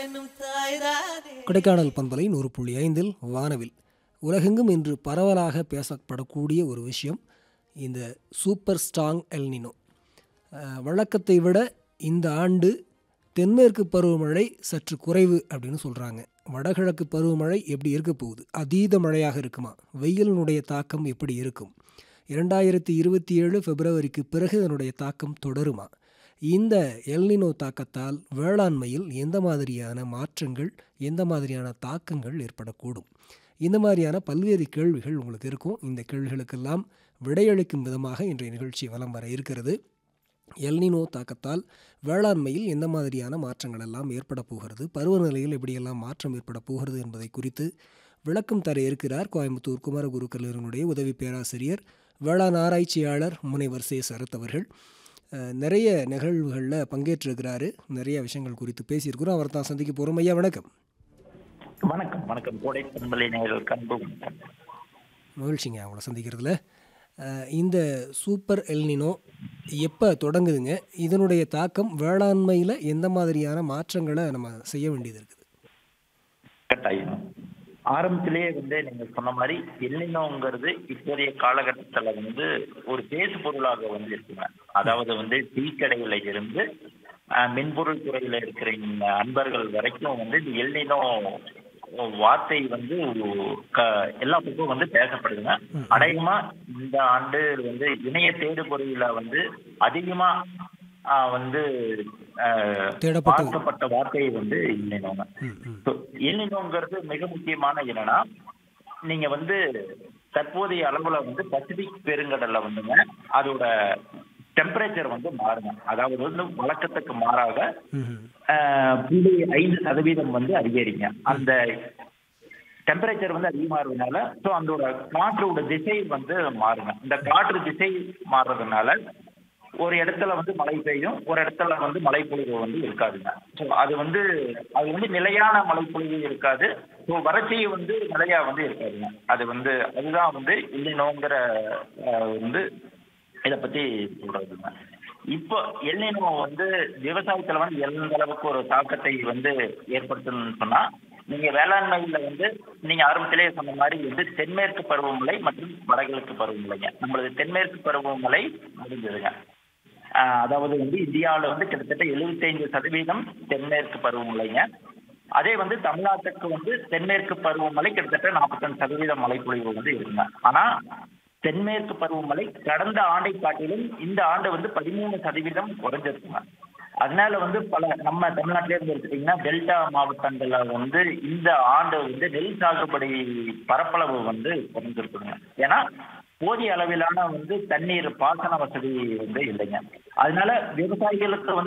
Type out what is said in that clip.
என்னும் தாய்தானே கொடைக்கானல் பண்பலை நூறு புள்ளி ஐந்தில் வானவில் உலகெங்கும் இன்று பரவலாக பேசப்படக்கூடிய ஒரு விஷயம் இந்த சூப்பர் ஸ்ட்ராங் எல்னினோ அஹ், வழக்கத்தை விட இந்த ஆண்டு தென்மேற்கு பருவமழை சற்று குறைவு அப்படின்னு சொல்கிறாங்க வடகிழக்கு பருவமழை எப்படி இருக்க போகுது அதீத மழையாக இருக்குமா வெயிலினுடைய தாக்கம் எப்படி இருக்கும் இரண்டாயிரத்தி இருபத்தி ஏழு பிப்ரவரிக்கு பிறகு இதனுடைய தாக்கம் தொடருமா இந்த எல்னினோ தாக்கத்தால் வேளாண்மையில் எந்த மாதிரியான மாற்றங்கள் எந்த மாதிரியான தாக்கங்கள் ஏற்படக்கூடும் இந்த மாதிரியான பல்வேறு கேள்விகள் உங்களுக்கு இருக்கும் இந்த கேள்விகளுக்கெல்லாம் விடையளிக்கும் விதமாக இன்றைய நிகழ்ச்சி வலம் வர இருக்கிறது எல்னினோ தாக்கத்தால் வேளாண்மையில் எந்த மாதிரியான மாற்றங்கள் எல்லாம் ஏற்பட போகிறது பருவநிலையில் எப்படியெல்லாம் மாற்றம் ஏற்பட போகிறது என்பதை குறித்து விளக்கம் தர இருக்கிறார் கோயம்புத்தூர் குமரகுரு கல்லூரியினுடைய உதவி பேராசிரியர் வேளாண் ஆராய்ச்சியாளர் முனைவர் சே சரத் அவர்கள் அஹ், நிறைய நிகழ்வுகளில் பங்கேற்றிருக்கிறாரு நிறைய விஷயங்கள் குறித்து பேசியிருக்கிறோம் அவர் தான் சந்திக்க போகிறோம் ஐயா வணக்கம் வணக்கம் வணக்கம் கோடை பண்பலை நேயர்களுக்கு அன்பு வணக்கம் மகிழ்ச்சிங்க அவங்கள சந்திக்கிறதுல அஹ், இந்த சூப்பர் எல்னினோ எப்போ தொடங்குதுங்க இதனுடைய தாக்கம் வேளாண்மையில் எந்த மாதிரியான மாற்றங்களை நம்ம செய்ய வேண்டியது இருக்குது கட்டாயம் ஆரம்பத்திலேயே வந்து நீங்க சொன்ன மாதிரி எல்லினோங்கிறது இப்போதைய காலகட்டத்துல வந்து ஒரு பேசு பொருளாக வந்து இருக்குங்க அதாவது வந்து டீ கடையில இருந்து அஹ், மின்பொருள் துறையில இருக்கிற இந்த அன்பர்கள் வரைக்கும் வந்து இந்த எல்லினோ வார்த்தை வந்து க- எல்லா பக்கம் வந்து பேசப்படுதுங்க அநேகமா இந்த ஆண்டு வந்து இணைய தேடுபொறியில வந்து அதிகமா ஆஹ், வந்து ஆஹ், தேடப்பட்ட- பார்க்கப்பட்ட வார்த்தையை வந்து எல்லினோங்க ம் ம் So, எல்னினோங்கிறது மிக முக்கியமான என்னன்னா நீங்க வந்து தற்போதைய அளவுல வந்து பசிபிக் பெருங்கடல்ல வந்துங்க அதோட டெம்பரேச்சர் வந்து மாறுங்க அதாவது வந்து வழக்கத்துக்கு மாறாக ம் ஆஹ், புள்ளி ஐந்து சதவீதம் வந்து அதிகரிங்க அந்த டெம்பரேச்சர் வந்து அதிகமாகிறதுனால ஸோ அதோட காற்றோட திசை வந்து மாறுங்க இந்த காற்று திசை மாறுறதுனால ஒரு இடத்துல வந்து மழை பெய்யும் ஒரு இடத்துல வந்து மழைப்பொழிவு வந்து இருக்காதுங்க ஸோ அது வந்து அது வந்து நிலையான மழைப்பொழிவு இருக்காது ஸோ வறட்சி வந்து நிலையா வந்து இருக்காதுங்க அது வந்து அதுதான் வந்து இல்லைனோங்கிற வந்து இதை பத்தி சொல்றதுங்க இப்போ எல்லினோ வந்து விவசாயத்துல வந்து எந்த அளவுக்கு ஒரு தாக்கத்தை வந்து ஏற்படுத்தணும்னு சொன்னா நீங்க வேளாண்மையில வந்து நீங்க ஆரம்பத்திலேயே சொன்ன மாதிரி வந்து தென்மேற்கு பருவமழை மற்றும் வடகிழக்கு பருவமழைங்க நம்மளது தென்மேற்கு பருவமழை முடிஞ்சதுங்க ஆஹ் அதாவது வந்து இந்தியாவில் வந்து கிட்டத்தட்ட 75% சதவீதம் தென்மேற்கு பருவமழைங்க அதே வந்து தமிழ்நாட்டுக்கு வந்து தென்மேற்கு பருவமழை கிட்டத்தட்ட 45% சதவீதம் மழைப்பொழிவு வந்து இருக்குங்க ஆனா தென்மேற்கு பருவமழை கடந்த ஆண்டை காட்டிலும் இந்த ஆண்டு வந்து பதிமூணு சதவீதம் குறைஞ்சிருக்குங்க அதனால வந்து பல நம்ம தமிழ்நாட்டிலே இருந்து எடுத்துட்டீங்கன்னா டெல்டா மாவட்டங்கள்ல வந்து இந்த ஆண்டு வந்து நெல் சாகுபடி பரப்பளவு வந்து குறைஞ்சிருக்குங்க ஏன்னா போதிய அளவிலான வந்து தண்ணீர் பாசன வசதி வந்து இல்லைங்க அதனால விவசாயிகளுக்கு வந்து